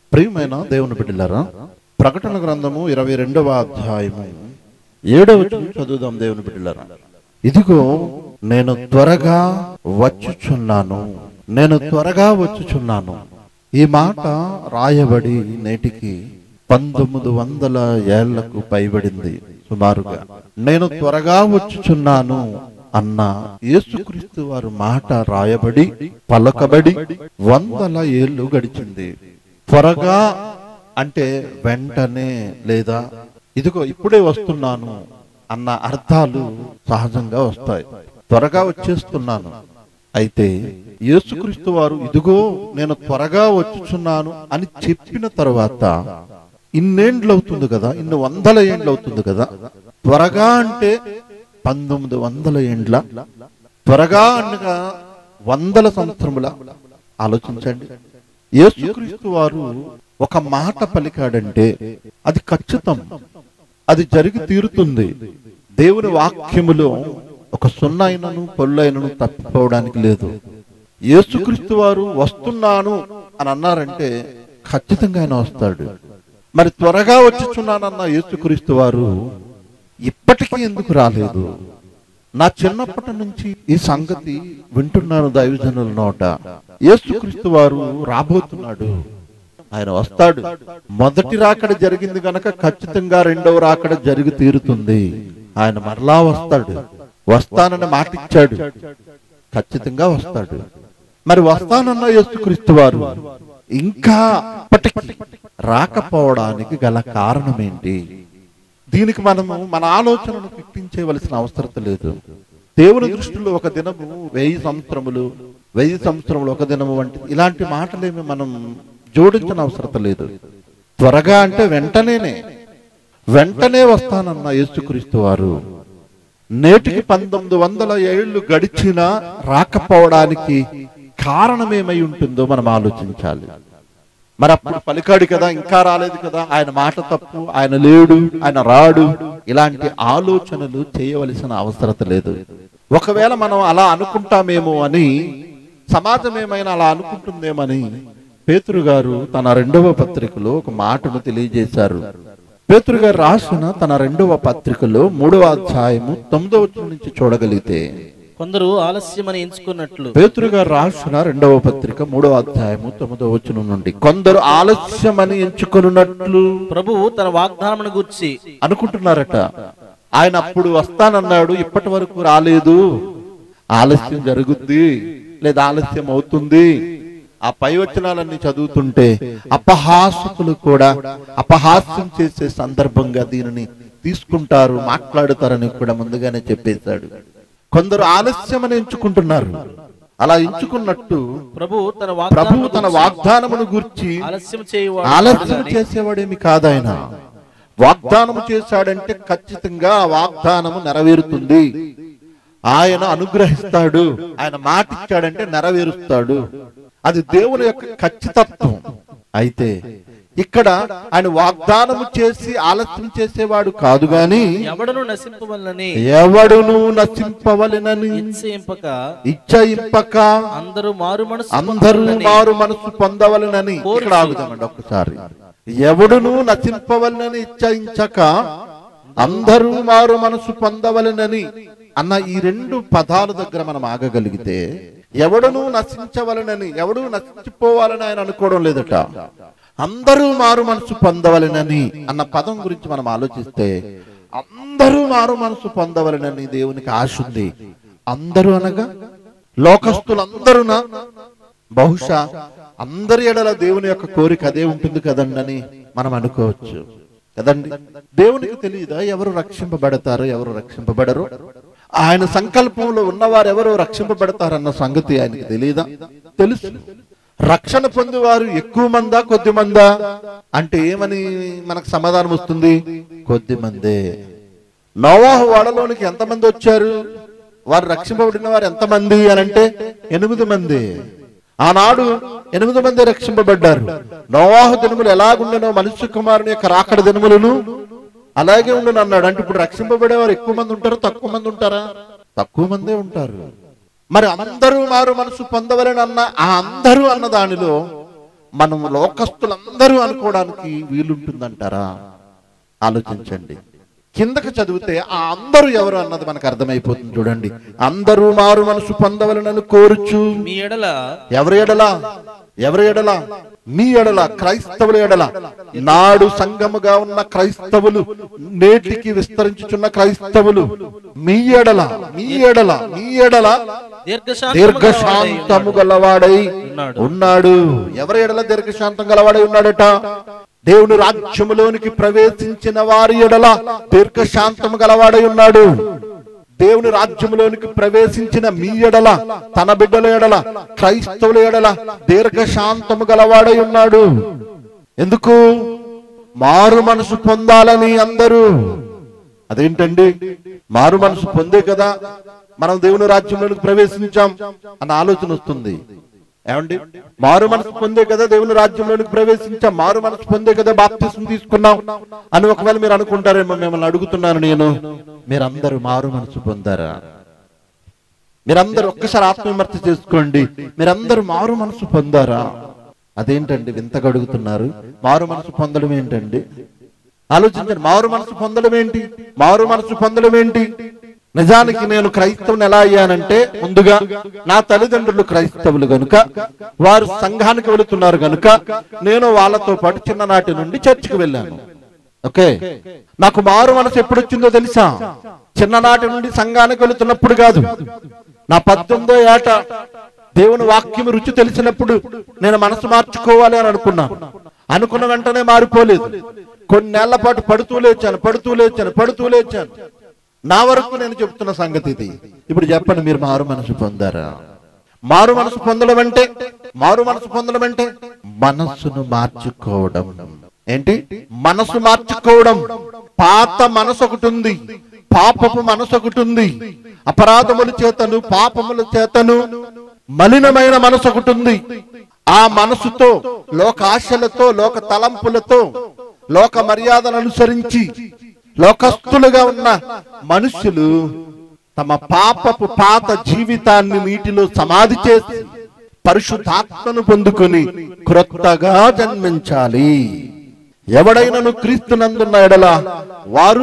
ప్రియమైన దేవుని బిడ్డలారా ప్రకటన గ్రంథము ఇరవై రెండవ అధ్యాయము ఏడవ చదువుదాం దేవుని బిడ్డలారా ఇదిగో నేను త్వరగా వచ్చుచున్నాను నేను త్వరగా వచ్చుచున్నాను ఈ మాట రాయబడి నేటికి పంతొమ్మిది వందల ఏళ్లకు పైబడింది సుమారుగా నేను త్వరగా వచ్చుచున్నాను అన్న యేసుక్రీస్తు వారు మాట రాయబడి పలకబడి వందల ఏళ్ళు గడిచింది త్వరగా అంటే వెంటనే లేదా ఇదిగో ఇప్పుడే వస్తున్నాను అన్న అర్థాలు సహజంగా వస్తాయి త్వరగా వచ్చేస్తున్నాను అయితే యేసుక్రీస్తు వారు ఇదిగో నేను త్వరగా వచ్చుచున్నాను అని చెప్పిన తర్వాత ఇన్నేండ్లు అవుతుంది కదా ఇన్ని వందల ఏండ్లు అవుతుంది కదా త్వరగా అంటే పంతొమ్మిది వందల ఏండ్ల త్వరగా అనగా వందల సంవత్సరముల ఆలోచించండి యేసుక్రీస్తు వారు ఒక మాట పలికాడంటే అది ఖచ్చితం అది జరిగి తీరుతుంది దేవుని వాక్యములో ఒక సున్నైనను పొల్లైనను తప్పిపోవడానికి లేదు యేసుక్రీస్తు వారు వస్తున్నాను అని అన్నారంటే ఖచ్చితంగా ఆయన వస్తాడు మరి త్వరగా వచ్చుచున్నానన్న యేసుక్రీస్తు వారు ఇప్పటికీ ఎందుకు రాలేదు నా చిన్నప్పటి నుంచి ఈ సంగతి వింటున్నాను దైవజనుల నోట యేసుక్రీస్తు వారు రాబోతున్నాడు ఆయన వస్తాడు మొదటి రాకడ జరిగింది గనక ఖచ్చితంగా రెండవ రాకడ జరిగి తీరుతుంది ఆయన మరలా వస్తాడు వస్తానని మాట ఇచ్చాడు ఖచ్చితంగా వస్తాడు మరి వస్తానన్న యేసుక్రీస్తు వారు ఇంకా ఇప్పటికీ రాకపోవడానికి గల కారణం ఏంటి దీనికి మనము మన ఆలోచనను పిప్పించేవలసిన అవసరం లేదు దేవుని దృష్టిలో ఒక దినము వెయ్యి సంవత్సరములు వెయ్యి సంవత్సరములు ఒక దినము వంటి ఇలాంటి మాటలేమి మనం జోడించిన అవసరం లేదు త్వరగా అంటే వెంటనేనే వెంటనే వస్తానన్న యేసుక్రీస్తు వారు నేటికి పంతొమ్మిది వందల ఏళ్లు గడిచినా రాకపోవడానికి కారణమేమై ఉంటుందో మనం ఆలోచించాలి మరి అప్పుడు పలికాడు కదా ఇంకా రాలేదు కదా ఆయన మాట తప్పు ఆయన లేడు ఆయన రాడు ఇలాంటి ఆలోచనలు చేయవలసిన అవసరత లేదు ఒకవేళ మనం అలా అనుకుంటామేమో అని సమాజం ఏమైనా అలా అనుకుంటుందేమని పేతురు గారు తన రెండవ పత్రికలో ఒక మాటను తెలియజేశారు పేతురు గారు రాసిన తన రెండవ పత్రికలో మూడవ అధ్యాయము తొమ్మిదవ వచనం నుంచి చూడగలిగితే కొందరు ఆలస్యమని ఎంచుకున్నట్లు పేతురు గారు రాసిన రెండవ పత్రిక మూడవ అధ్యాయము తొమ్మిదవ వచనం నుండి కొందరు ఆలస్యమని ఎంచుకున్నట్లు ప్రభువు తన వాగ్దానమును గూర్చి అనుకుంటున్నారట ఆయన అప్పుడు వస్తానన్నాడు ఇప్పటి వరకు రాలేదు ఆలస్యం జరుగుద్ది లేదా ఆలస్యం అవుతుంది ఆ పై వచనాలన్నీ చదువుతుంటే అపహాసకులు కూడా అపహాస్యం చేసే సందర్భంగా దీనిని తీసుకుంటారు మాట్లాడుతారని కూడా ముందుగానే చెప్పేశాడు కొందరు ఆలస్యమని ఎంచుకుంటున్నారు అలా ఎంచుకున్నట్టు ప్రభువు తన ప్రభువు వాగ్దానమును తన వాగ్దానమును గూర్చి ఆలస్యం చేయువాడు ఆలస్యం చేసేవాడేమి కాదాయన వాగ్దానము చేశాడంటే ఖచ్చితంగా ఆ వాగ్దానము నెరవేరుతుంది ఆయన అనుగ్రహిస్తాడు ఆయన మాట ఇచ్చాడంటే నెరవేరుస్తాడు అది దేవుని యొక్క ఖచ్చితత్వం అయితే ఇక్కడ ఆయన వాగ్దానము చేసి ఆలస్యం చేసేవాడు కాదు గాని ఎవడను నశింపవలనని ఎవడును నశింపవలెనని నిశ్చయింపక ఇచ్చయింపక అందరూ మారు మనసు అందరూ మారు మనసు పొందవలనని ఇక్కడ ఆగుదామండి ఒక్కసారి ఎవడును నశింపవలనని ఇచ్చయించక అందరూ మారు మనసు పొందవలనని అన్న ఈ రెండు పదాల దగ్గర మనం ఆగగలిగితే ఎవడును నశించవలనని ఎవడు నశించిపోవాలని ఆయన అనుకోవడం లేదట అందరూ మారు మనసు పొందవలనని అన్న పదం గురించి మనం ఆలోచిస్తే అందరూ మారు మనసు పొందవలనని దేవునికి ఆశ ఉంది అందరూ అనగా లోకస్తులందరూనా బహుశా అందరి ఎడల దేవుని యొక్క కోరిక అదే ఉంటుంది కదండి అని మనం అనుకోవచ్చు కదండి దేవునికి తెలియదా ఎవరు రక్షింపబడతారు ఎవరు రక్షింపబడరు ఆయన సంకల్పంలో ఉన్నవారు ఎవరు రక్షింపబడతారన్న సంగతి ఆయనకి తెలియదా తెలుసు రక్షణ పొందేవారు ఎక్కువ మందా కొద్ది మందా అంటే ఏమని మనకు సమాధానం వస్తుంది కొద్ది మందే నోవాహు వాడలోనికి ఎంతమంది వచ్చారు వారు రక్షింపబడిన వారు ఎంతమంది అని అంటే ఎనిమిది మంది ఆనాడు ఎనిమిది మంది రక్షింపబడ్డారు నోవాహు దినములు ఎలాగుండెనో మనుష్య కుమారుని యొక్క రాకడ దినములను అలాగే ఉండను అన్నాడు అంటే ఇప్పుడు రక్షింపబడేవారు ఎక్కువ మంది ఉంటారు తక్కువ మంది ఉంటారా తక్కువ మందే ఉంటారు మరి అందరూ మారు మనసు పొందవలని అన్న ఆ అందరూ అన్న దానిలో మనం లోకస్తులందరూ అనుకోవడానికి వీలుంటుందంటారా ఆలోచించండి కిందకి చదివితే ఆ అందరూ ఎవరు అన్నది మనకు అర్థమైపోతుంది చూడండి అందరూ మారు మనసు పొందవలనని కోరుచు మీ ఎడల ఎవరి ఎడల ఎవరి ఎడల మీ ఎడల క్రైస్తవుల ఎడల నాడు సంఘముగా ఉన్న క్రైస్తవులు నేటికి విస్తరించుచున్న క్రైస్తవులు మీ ఎడల మీ ఎడల మీ ఎడల దీర్ఘశాంతము గలవాడై ఉన్నాడు. ఉన్నాడు ఎవరి ఎడల దీర్ఘశాంతం గలవాడై ఉన్నాడట దేవుని రాజ్యములోనికి ప్రవేశించిన వారి ఎడల దీర్ఘశాంతము గలవాడై ఉన్నాడు దేవుని రాజ్యములోనికి ప్రవేశించిన మీ ఎడల తన బిడ్డల ఎడల క్రైస్తవుల ఎడల దీర్ఘశాంతము గలవాడై ఉన్నాడు ఎందుకు మారు మనసు పొందాలని అందరూ అదేంటండి మారు మనసు పొందే కదా మనం దేవుని రాజ్యంలోనికి ప్రవేశించాం అన్న ఆలోచన వస్తుంది ఏమండి మారు మనసు పొందే కదా దేవుని రాజ్యంలోనికి ప్రవేశించాం మారు మనసు పొందే కదా బాప్తిసం తీసుకున్నాం అని ఒకవేళ మీరు అనుకుంటారేమో మిమ్మల్ని అడుగుతున్నాను నేను మీరందరూ మారు మనసు పొందారా మీరందరూ ఒక్కసారి ఆత్మవిమర్శ చేసుకోండి మీరందరూ మారు మనసు పొందారా అదేంటండి వింతగా అడుగుతున్నారు మారు మనసు పొందడం ఏంటండి ఆలోచించండి మారు మనసు పొందడం ఏంటి మారు మనసు పొందడం ఏంటి నిజానికి నేను క్రైస్తవుని ఎలా అయ్యానంటే ముందుగా నా తల్లిదండ్రులు క్రైస్తవులు గనుక వారు సంఘానికి వెళుతున్నారు గనుక నేను వాళ్ళతో పాటు చిన్ననాటి నుండి చర్చికి వెళ్ళాను ఓకే నాకు మారు మనసు ఎప్పుడు వచ్చిందో తెలుసా చిన్ననాటి నుండి సంఘానికి వెళుతున్నప్పుడు కాదు నా పద్దెనిమిదో ఏట దేవుని వాక్యం రుచి తెలిసినప్పుడు నేను మనసు మార్చుకోవాలి అని అనుకున్నాను అనుకున్న వెంటనే మారిపోలేదు కొన్ని నెలల పాటు పడుతూ లేచాను పడుతూ లేచాను పడుతూ లేచాను నా వరకు నేను చెప్తున్న సంగతి ఇది ఇప్పుడు చెప్పండి మీరు మారు మనసు పొందారా మారు మనసు పొందడం అంటే మారు మనసు పొందడం అంటే మనస్సును మార్చుకోవడం ఏంటి మనసు మార్చుకోవడం పాత మనసు ఒకటి ఉంది పాపపు మనసు ఒకటి ఉంది అపరాధముల చేతను పాపముల చేతను మలినమైన మనసు ఒకటి ఉంది ఆ మనసుతో లోక ఆశలతో లోక తలంపులతో లోక మర్యాదను అనుసరించి లోకస్తులుగా ఉన్న మనుషులు తమ పాపపు పాత జీవితాన్ని నీటిలో సమాధి చేసి పరిశుద్ధాత్మను పొందుకొని క్రొత్తగా జన్మించాలి ఎవడైనను క్రీస్తునందున్న ఎడల వారు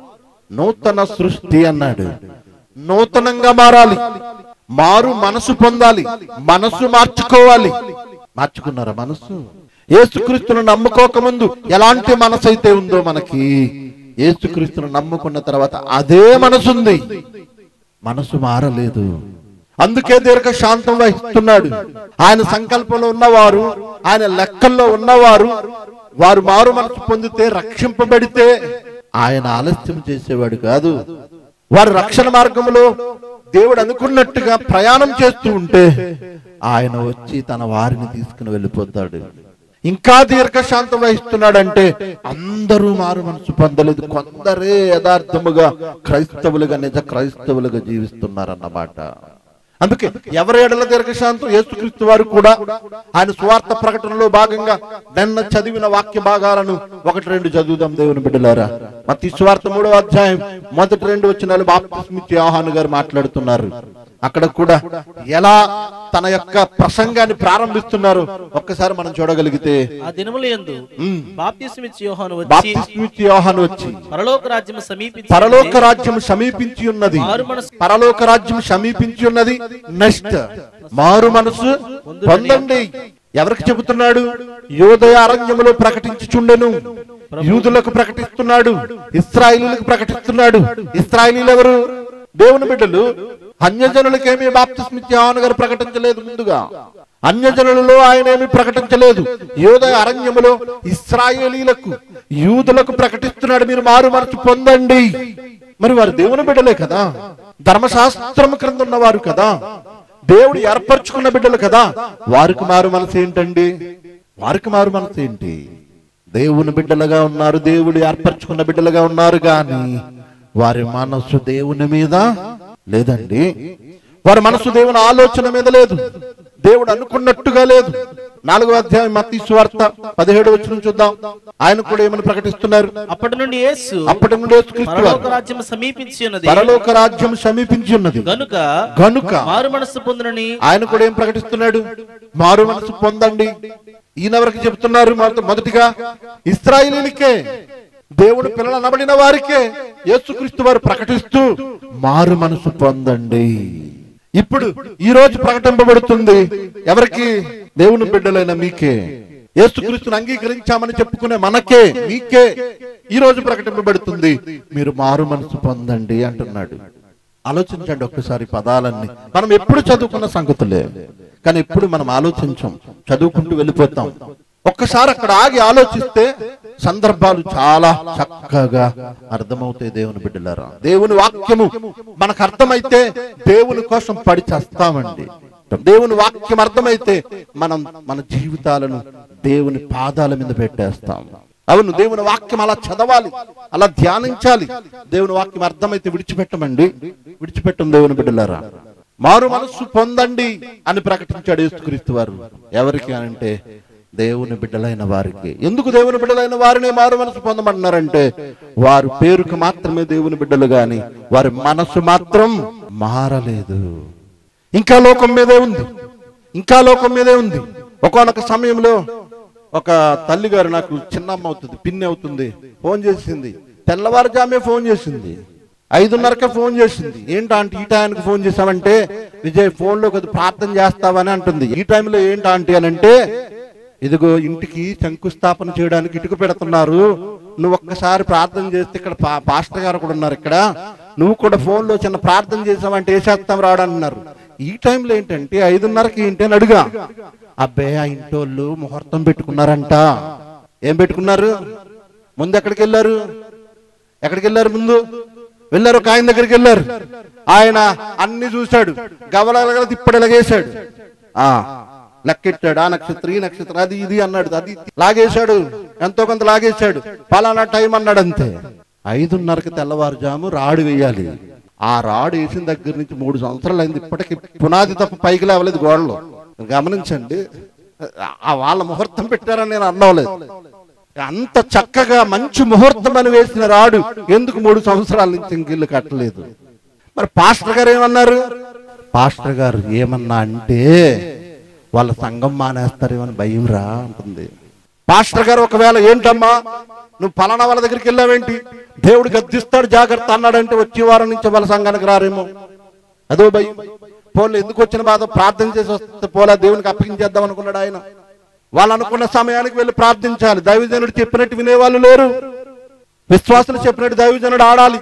నూతన సృష్టి అన్నాడు నూతనంగా మారాలి మారు మనసు పొందాలి మనసు మార్చుకోవాలి మార్చుకున్నారా మనసు ఏసుక్రీస్తును నమ్ముకోకముందు ఎలాంటి మనసు అయితే ఉందో మనకి ఏసుక్రీస్తును నమ్ముకున్న తర్వాత అదే మనసుంది మనసు మారలేదు అందుకే దీర్ఘ శాంతం వహిస్తున్నాడు ఆయన సంకల్పంలో ఉన్నవారు ఆయన లెక్కల్లో ఉన్నవారు వారు మారు మనసు పొందితే రక్షింపబడితే ఆయన ఆలస్యం చేసేవాడు కాదు వారు రక్షణ మార్గంలో దేవుడు అనుకున్నట్టుగా ప్రయాణం చేస్తూ ఉంటే ఆయన వచ్చి తన వారిని తీసుకుని వెళ్ళిపోతాడు ఇంకా దీర్ఘశాంతం వహిస్తున్నాడంటే అందరూ మారు మనసు పొందలేదు కొందరే యథార్థముగా క్రైస్తవులుగా నిజ క్రైస్తవులుగా జీవిస్తున్నారన్నమాట అందుకే ఎవరి ఎడల దీర్ఘశాంతం యేసుక్రీస్తు వారు కూడా ఆయన స్వార్థ ప్రకటనలో భాగంగా నిన్న చదివిన వాక్య భాగాలను ఒకటి రెండు చదువుదాం దేవుని బిడ్డలారా మత్తి స్వార్థ మూడవ అధ్యాయం మొదటి రెండు వచ్చిన బాప్తిస్మిచ్చి ఆహాను గారు మాట్లాడుతున్నారు అక్కడ కూడా ఎలా తన యొక్క ప్రసంగాన్ని ప్రారంభిస్తున్నారు ఒక్కసారి మనం చూడగలిగితే ఆ దినముల యందు బాప్తిస్మిచ్చి యోహాను వచ్చి బాప్తిస్మిచ్చి యోహాను వచ్చి పరలోక రాజ్యం సమీపించి పరలోక రాజ్యం సమీపించి ఉన్నది మారు మనసు పరలోక రాజ్యం సమీపించి ఉన్నది నెక్స్ట్ మారు మనసు పొందండి ఎవరికి చెబుతున్నాడు యోదయ అరణ్యములో ప్రకటించుచుండెను యూదులకు ప్రకటిస్తున్నాడు ఇస్రాయిలీలకు ప్రకటిస్తున్నాడు ఇస్రాయిలీలు ఎవరు దేవుని బిడ్డలు అన్యజనులకేమీ బాప్తిస్మిచ్చి యోహాను గారు ప్రకటించలేదు ముందుగా అన్యజనులలో ఆయన ఏమి ప్రకటించలేదు యోదయ అరణ్యములో ఇస్రాయేలీలకు యూదులకు ప్రకటిస్తున్నాడు మీరు మారు మనసు పొందండి మరి వారు దేవుని బిడ్డలే కదా ధర్మశాస్త్రము క్రింద ఉన్నవారు కదా దేవుడు ఏర్పరచుకున్న బిడ్డలు కదా వారికి మారు మనసు ఏంటండి వారికి మారు మనసు ఏంటి దేవుని బిడ్డలుగా ఉన్నారు దేవుడు ఏర్పరచుకున్న బిడ్డలుగా ఉన్నారు గాని వారి మనస్సు దేవుని మీద లేదండి వారి మనసు దేవుని ఆలోచన మీద లేదు దేవుడు అనుకున్నట్టుగా లేదు నాలుగో అధ్యాయం మత్తి సువార్త పదిహేడు వచ్చిన చూద్దాం ఆయన కూడా ఏమని ప్రకటిస్తున్నారు అప్పటి నుండి యేసు అప్పటి నుండి యేసుక్రీస్తు వారు పరలోక రాజ్యం సమీపించి ఉన్నది పరలోక రాజ్యం సమీపించి ఉన్నది గనుక గనుక మారు మనస్సు పొందునని ఆయన కూడా ఏం ప్రకటిస్తున్నాడు మారు మనసు పొందండి ఈయన ఎవరికి చెప్తున్నారు మొదట- మొదటిగా ఇస్రాయిలీలకే దేవుడు పిల్లలు అనబడిన వారికే యేసుక్రీస్తు వారు ప్రకటిస్తూ మారు మనసు పొందండి ఇప్పుడు ఈ రోజు ప్రకటింపబడుతుంది ఎవరికి దేవుని బిడ్డలైన మీకే యేసుక్రీస్తుని అంగీకరించామని చెప్పుకునే మనకే మీకే ఈ రోజు ప్రకటింపబడుతుంది మీరు మారు మనసు పొందండి అంటున్నాడు ఆలోచించండి ఒక్కసారి పదాలన్నీ మనం ఎప్పుడు చదువుకున్న సంగతులే కానీ ఎప్పుడు మనం ఆలోచించం చదువుకుంటూ వెళ్ళిపోతాం ఒక్కసారి అక్కడ ఆగి ఆలోచిస్తే సందర్భాలు చాలా చక్కగా అర్థమవుతాయి దేవుని బిడ్డలారా దేవుని వాక్యము మనకు అర్థమైతే దేవుని కోసం పడి చేస్తామండి దేవుని వాక్యం అర్థమైతే మనం మన జీవితాలను దేవుని పాదాల మీద పెట్టేస్తాం అవును దేవుని వాక్యం అలా చదవాలి అలా ధ్యానించాలి దేవుని వాక్యం అర్థమైతే విడిచిపెట్టమండి విడిచిపెట్టం దేవుని బిడ్డలారా మారు మనస్సు పొందండి అని ప్రకటించాడు యేసుక్రీస్తు వారు ఎవరికి అంటే దేవుని బిడ్డలైన వారికి ఎందుకు దేవుని బిడ్డలైన వారినే మారు మనసు పొందమంటున్నారంటే వారు పేరుకు మాత్రమే దేవుని బిడ్డలు గాని వారి మనసు మాత్రం మారలేదు ఇంకా లోకం మీదే ఉంది ఇంకా లోకం మీదే ఉంది ఒకనొక సమయంలో ఒక తల్లి గారు నాకు చిన్నమ్మ అవుతుంది పిన్ని అవుతుంది ఫోన్ చేసింది తెల్లవారుజామే ఫోన్ చేసింది ఐదున్నరకే ఫోన్ చేసింది ఏంటా ఆంటీ ఈ టైంకి ఫోన్ చేసావంటే విజయ్ ఫోన్లో కొద్ది ప్రార్థన చేస్తావని అంటుంది ఈ టైంలో ఏంటా ఆంటీ అని అంటే ఇదిగో ఇంటికి శంకుస్థాపన చేయడానికి ఇటుక పెడుతున్నారు నువ్వు ఒక్కసారి ప్రార్థన చేస్తే ఇక్కడ పా- పాస్టర్ గారు కూడా ఉన్నారు ఇక్కడ నువ్వు కూడా ఫోన్ లో చిన్న ప్రార్థన చేసావంటే వేసేస్తాం రావడంటున్నారు ఈ టైంలో ఏంటంటే ఐదున్నరకి ఏంటి అని అడుగా అబ్బే ఆ ఇంటోళ్ళు ముహూర్తం పెట్టుకున్నారంట ఏం పెట్టుకున్నారు ముందు ఎక్కడికి వెళ్ళారు ఎక్కడికి వెళ్ళారు ముందు వెళ్ళారు ఒక ఆయన దగ్గరికి వెళ్ళారు ఆయన అన్ని చూశాడు గవలగల తిప్పడలాగేశాడు ఆ లెక్కెట్టాడు ఆ నక్షత్రం ఈ నక్షత్రం అది ఇది అన్నాడు అది ఇది. లాగేశాడు ఎంతో కొంత లాగేశాడు పలానా టైం అన్నాడు అంతే ఐదున్నరకి తెల్లవారుజాము రాడు వేయాలి ఆ రాడు వేసిన దగ్గర నుంచి మూడు సంవత్సరాలు అయింది ఇప్పటికి పునాది తప్ప పైకి లేవలేదు గోడలు గమనించండి ఆ వాళ్ళ ముహూర్తం పెట్టారని నేను అనవలేదు అంత చక్కగా మంచి ముహూర్తం అని వేసిన రాడు ఎందుకు మూడు సంవత్సరాల నుంచి ఇంకిల్లు కట్టలేదు మరి పాస్టర్ గారు ఏమన్నారు పాస్టర్ గారు ఏమన్నా అంటే వాళ్ళ సంఘం మానేస్తారేమని భయం రా అంటుంది పాస్టర్ గారు ఒకవేళ ఏంటమ్మా నువ్వు పలానా వాళ్ళ దగ్గరికి వెళ్ళావేంటి దేవుడు గద్దిస్తాడు జాగ్రత్త అన్నాడంటే వచ్చే వారం నుంచి వాళ్ళ సంఘానికి రారేమో అదో భయం పోలే ఎందుకు వచ్చిన బాధ ప్రార్థన చేసి వస్తే పోలా దేవునికి అప్పగించేద్దాం అనుకున్నాడు ఆయన వాళ్ళు అనుకున్న సమయానికి వెళ్ళి ప్రార్థించాలి దైవజనుడు చెప్పినట్టు వినేవాళ్ళు లేరు విశ్వాసులు చెప్పినట్టు దైవజనుడు ఆడాలి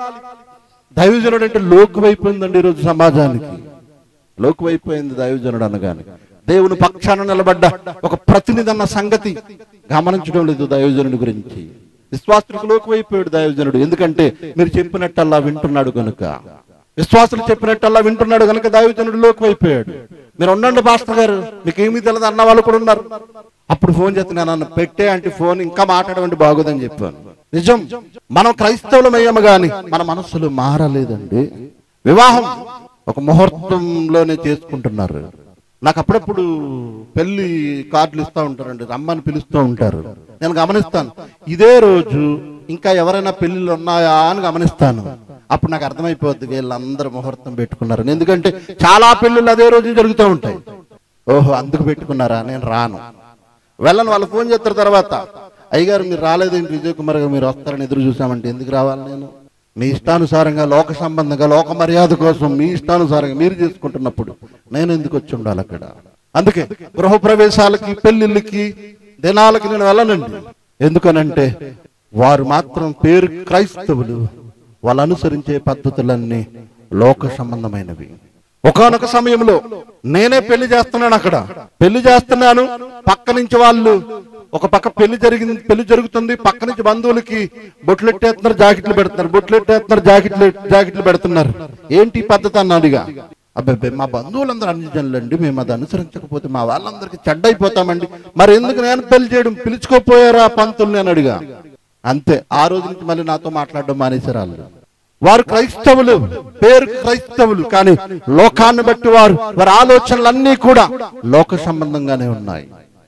దైవజనుడు అంటే లోకువైపోయిందండి ఈరోజు సమాజానికి లోకువైపోయింది దైవజనుడు అనగానే దేవుని పక్షాన నిలబడ్డ ఒక ప్రతినిధి అన్న సంగతి గమనించడం లేదు దైవజనుడి గురించి విశ్వాసులకు లోకువైపోయాడు దైవజనుడు ఎందుకంటే మీరు చెప్పినట్టల్లా వింటున్నాడు కనుక విశ్వాసులు చెప్పినట్టల్లా వింటున్నాడు కనుక దైవజనుడు లోకువైపోయాడు మీరు ఉండండి పాస్టర్ గారు మీకు ఏమీ తెలియదు అన్న వాళ్ళు కూడా ఉన్నారు అప్పుడు ఫోన్ చేస్తున్నాను నన్ను పెట్టే అంటే ఫోన్ ఇంకా మాట్లాడమంటే బాగోదని చెప్పాను నిజం మనం క్రైస్తవులమయ్యాము గాని మన మనస్సులు మారలేదండి వివాహం ఒక ముహూర్తంలోనే చేసుకుంటున్నారు నాకు అప్పుడప్పుడు పెళ్లి కార్డులు ఇస్తూ ఉంటారండి రమ్మని పిలుస్తూ ఉంటారు నేను గమనిస్తాను ఇదే రోజు ఇంకా ఎవరైనా పెళ్లిళ్ళు ఉన్నాయా అని గమనిస్తాను అప్పుడు నాకు అర్థమైపోద్ది వీళ్ళందరూ ముహూర్తం పెట్టుకున్నారు ఎందుకంటే చాలా పెళ్లిళ్ళు అదే రోజు జరుగుతూ ఉంటాయి ఓహో అందుకు పెట్టుకున్నారా నేను రాను వెళ్ళను వాళ్ళు ఫోన్ చేస్తారు తర్వాత అయ్యగారు మీరు రాలేదేంటి విజయ్ కుమార్ గారు మీరు వస్తారని ఎదురు చూసామంటే ఎందుకు రావాలి నేను మీ ఇష్టానుసారంగా లోక సంబంధంగా లోక మర్యాద కోసం మీ ఇష్టానుసారంగా మీరు చేసుకుంటున్నప్పుడు నేను ఎందుకు వచ్చి ఉండాలి అక్కడ అందుకే గృహప్రవేశాలకి పెళ్లిళ్ళకి దినాలకి నేను వెళ్ళనండి ఎందుకనంటే వారు మాత్రం పేరు క్రైస్తవులు వాళ్ళు అనుసరించే పద్ధతులన్నీ లోక సంబంధమైనవి ఒకానొక సమయంలో నేనే పెళ్లి చేస్తున్నాను అక్కడ పెళ్లి చేస్తున్నాను పక్క నుంచి వాళ్ళు ఒక పక్క పెళ్లి జరిగింది పెళ్లి జరుగుతుంది పక్క నుంచి బంధువులకి బొట్లు ఎట్టేస్తున్నారు జాకెట్లు పెడుతున్నారు బొట్లు ఎట్టేస్తున్నారు జాకెట్లు జాకెట్లు పెడుతున్నారు ఏంటి ఈ పద్ధతి అన్నాడుగా అబ్బాయి మా బంధువులందరూ అండి మేము అది అనుసరించకపోతే మా వాళ్ళందరికీ చెడ్డైపోతామండి మరి ఎందుకు నేను పెళ్లి చేయడం పిలుచుకోపోయారా పంతుల్ని అని అడిగా అంతే ఆ రోజు నుంచి మళ్ళీ నాతో మాట్లాడడం మానేశారు వాళ్ళు వారు క్రైస్తవులు పేరు క్రైస్తవులు కానీ లోకాన్ని బట్టి వారు వారి ఆలోచనలన్నీ కూడా లోక సంబంధంగానే ఉన్నాయి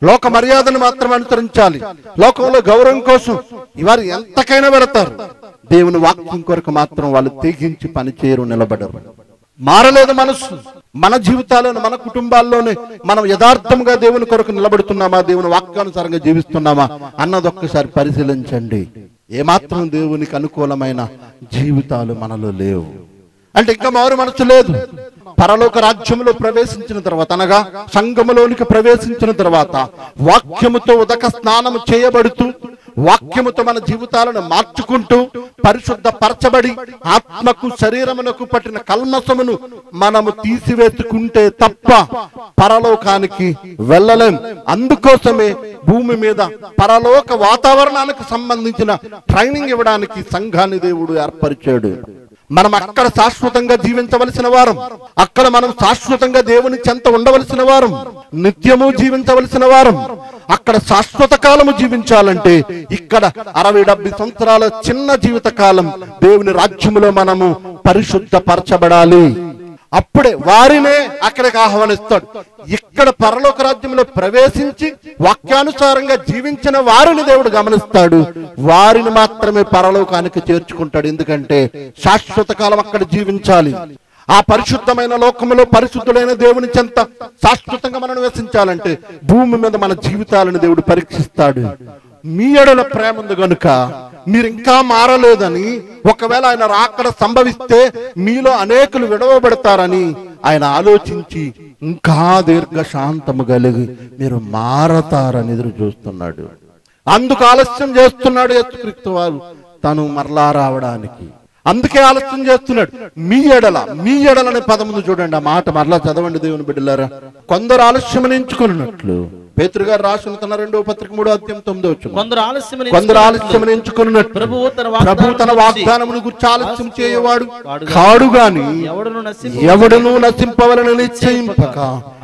లోక మర్యాదను మాత్రం అనుసరించాలి లోకంలో గౌరవం కోసం ఇవారు ఎంతకైనా వెళతారు దేవుని వాక్యం కొరకు మాత్రం వాళ్ళు తెగించి పనిచేయరు నిలబడరు మారలేదు మనసు మన జీవితాలను మన కుటుంబాల్లోనే మనం యథార్థంగా దేవుని కొరకు నిలబడుతున్నామా దేవుని వాక్యానుసారంగా జీవిస్తున్నామా అన్నది ఒక్కసారి పరిశీలించండి ఏమాత్రం దేవునికి అనుకూలమైన జీవితాలు మనలో లేవు అంటే ఇంకా మారు మనసు లేదు పరలోక రాజ్యములో ప్రవేశించిన తర్వాత అనగా సంఘములోనికి ప్రవేశించిన తర్వాత వాక్యముతో ఉదక స్నానము చేయబడుతూ వాక్యముతో మన జీవితాలను మార్చుకుంటూ పరిశుద్ధ పరచబడి ఆత్మకు శరీరమునకు పట్టిన కల్మసమును మనము తీసివేసుకుంటే తప్ప పరలోకానికి వెళ్ళలేం అందుకోసమే భూమి మీద పరలోక వాతావరణానికి సంబంధించిన ట్రైనింగ్ ఇవ్వడానికి సంఘాన్ని దేవుడు ఏర్పరిచాడు మనం అక్కడ శాశ్వతంగా జీవించవలసిన వారం అక్కడ మనం శాశ్వతంగా దేవుని చెంత ఉండవలసిన వారం నిత్యము జీవించవలసిన వారం అక్కడ శాశ్వత కాలము జీవించాలంటే ఇక్కడ అరవై డెబ్బై సంవత్సరాల చిన్న జీవిత కాలం దేవుని రాజ్యములో మనము పరిశుద్ధపరచబడాలి అప్పుడే వారినే అక్కడికి ఆహ్వానిస్తాడు ఇక్కడ పరలోక రాజ్యంలో ప్రవేశించి వాక్యానుసారంగా జీవించిన వారిని దేవుడు గమనిస్తాడు వారిని మాత్రమే పరలోకానికి చేర్చుకుంటాడు ఎందుకంటే శాశ్వత కాలం అక్కడ జీవించాలి ఆ పరిశుద్ధమైన లోకములో పరిశుద్ధులైన దేవుని చెంత శాశ్వతంగా మనం నివసించాలంటే భూమి మీద మన జీవితాలను దేవుడు పరీక్షిస్తాడు మీ ఎడల ప్రేమ ఉంది గనుక మీరు ఇంకా మారలేదని ఒకవేళ ఆయన రాకడ సంభవిస్తే మీలో అనేకులు విడవబడతారని ఆయన ఆలోచించి ఇంకా దీర్ఘ శాంతము కలిగి మీరు మారతారని ఎదురు చూస్తున్నాడు అందుకు ఆలస్యం చేస్తున్నాడు యేసుక్రీస్తు వారు తను మరలా రావడానికి అందుకే ఆలస్యం చేస్తున్నాడు మీ ఎడల మీ ఎడల అనే పదముందు చూడండి ఆ మాట మరలా చదవండి దేవుని బిడ్డలారా కొందరు ఆలస్యం ఎంచుకున్నట్లు పేతురు గారు రాసిన తన రెండో పత్రిక మూడో అధ్యాయం తొమ్మిదో వచ్చిన కొందరు ఆలస్యం కొందరు ఆలస్యం ఎంచుకున్నట్లు ప్రభువు తన ప్రభు తన వాగ్దానమును వాగ్దానమును గురించి ఆలస్యం చేయవాడు కాడు కాడు గాని ఎవడును నశింప ఎవడును నశింపవలన నిశ్చయింపక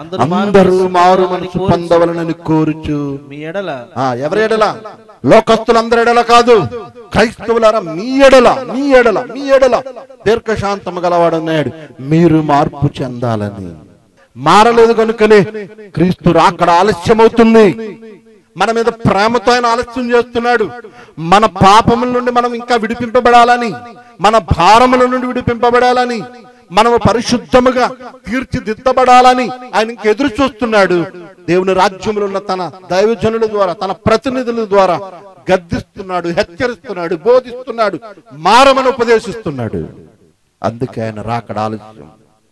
అందరూ మారు మనసు పొందవలనని కోరుచు మీ ఎడల ఆ ఎవరి ఎడల లోకస్తులందరి ఎడల కాదు క్రైస్తవులారా మీ ఎడల మీ ఎడల మీ ఎడల దీర్ఘశాంతము గలవాడన్నాడు మీరు మార్పు చెందాలని మారలేదు కనుకనే క్రీస్తు రాకడ ఆలస్యమవుతుంది మన మీద ప్రేమతో ఆయన ఆలస్యం చేస్తున్నాడు మన పాపముల నుండి మనం ఇంకా విడిపింపబడాలని మన భారముల నుండి విడిపింపబడాలని మనము పరిశుద్ధముగా తీర్చిదిద్దబడాలని ఆయన ఇంక ఎదురు చూస్తున్నాడు దేవుని రాజ్యములో ఉన్న తన దైవజనుల ద్వారా తన ప్రతినిధుల ద్వారా గద్దిస్తున్నాడు హెచ్చరిస్తున్నాడు బోధిస్తున్నాడు మారమని ఉపదేశిస్తున్నాడు అందుకే ఆయన రాకడ ఆలస్యం